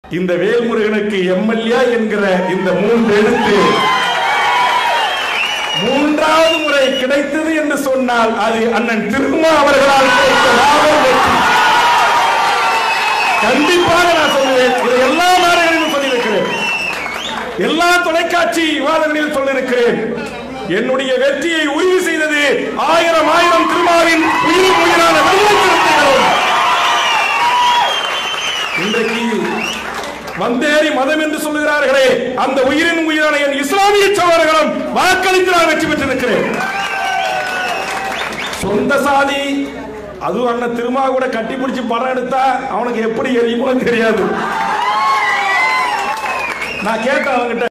இந்த வேல்முருகனுக்கு எம்எல்ஏ என்கிற இந்த மூன்று எழுத்து மூன்றாவது முறை கிடைத்தது என்று சொன்னால் அது அண்ணன் திருமா அவர்களால் கிடைத்த லாபம் வெற்றி. கண்டிப்பாக நான் சொல்லுவேன் இதை எல்லா நாடுகளிலும் சொல்லியிருக்கிறேன் எல்லா தொலைக்காட்சி விவாதங்களில் சொல்லியிருக்கிறேன் என்னுடைய வெற்றியை உறுதி செய்தது ஆயிரம் ஆயிரம் திருமாவின் உயிர் உயிரான விடுதலை சிறுத்தைகளும் இன்றைக்கு வந்தேறி மதம் என்று சொல்லுகிறார்களே அந்த உயிரின் உயிரான என் இஸ்லாமிய சோழர்களும் வாக்களித்து நான் வெற்றி பெற்றிருக்கிறேன் சொந்த சாதி அதுவும் அண்ணன் திருமா கூட கட்டி பிடிச்சி படம் எடுத்தா அவனுக்கு எப்படி எரியுமோ தெரியாது நான் கேட்டேன் அவன்கிட்ட